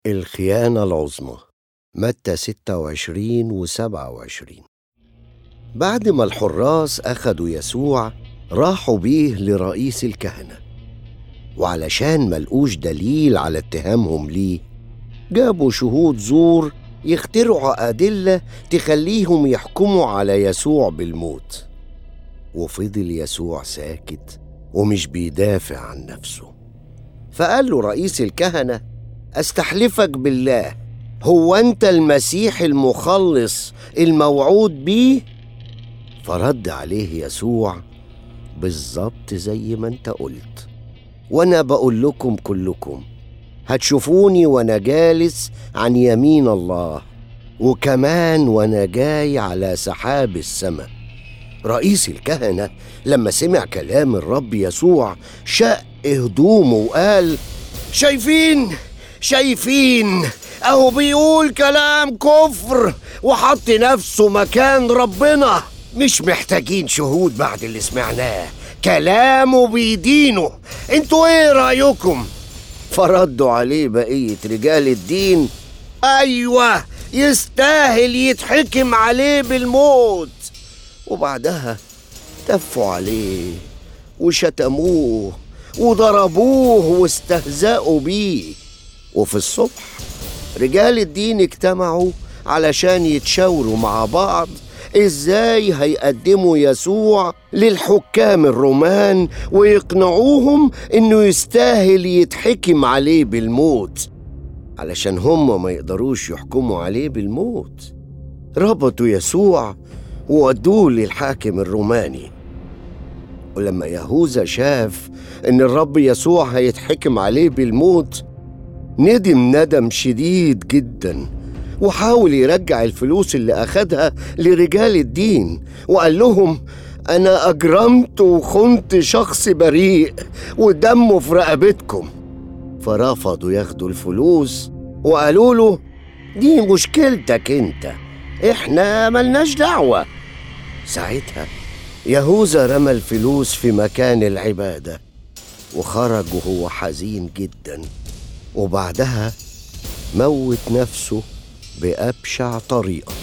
الخيانة العظمى متى 26 و 27 بعد ما الحراس أخدوا يسوع راحوا بيه لرئيس الكهنة وعلشان ملقوش دليل على اتهامهم ليه جابوا شهود زور يخترعوا أدلة تخليهم يحكموا على يسوع بالموت وفضل يسوع ساكت ومش بيدافع عن نفسه فقال له رئيس الكهنة أستحلفك بالله هو أنت المسيح المخلص الموعود بيه؟ فرد عليه يسوع بالظبط زي ما أنت قلت وأنا بقول لكم كلكم هتشوفوني وأنا جالس عن يمين الله وكمان وأنا جاي على سحاب السماء رئيس الكهنة لما سمع كلام الرب يسوع شق هدومه وقال شايفين شايفين اهو بيقول كلام كفر وحط نفسه مكان ربنا مش محتاجين شهود بعد اللي سمعناه كلامه بيدينه انتوا ايه رايكم فردوا عليه بقيه رجال الدين ايوه يستاهل يتحكم عليه بالموت وبعدها تفوا عليه وشتموه وضربوه واستهزأوا بيه وفي الصبح رجال الدين اجتمعوا علشان يتشاوروا مع بعض ازاي هيقدموا يسوع للحكام الرومان ويقنعوهم انه يستاهل يتحكم عليه بالموت علشان هم ما يقدروش يحكموا عليه بالموت ربطوا يسوع وودوه للحاكم الروماني ولما يهوذا شاف ان الرب يسوع هيتحكم عليه بالموت ندم ندم شديد جدا وحاول يرجع الفلوس اللي أخدها لرجال الدين وقال لهم أنا أجرمت وخنت شخص بريء ودمه في رقبتكم فرفضوا ياخدوا الفلوس وقالوا له دي مشكلتك انت احنا ملناش دعوة ساعتها يهوذا رمى الفلوس في مكان العبادة وخرج وهو حزين جدا وبعدها موت نفسه بأبشع طريقة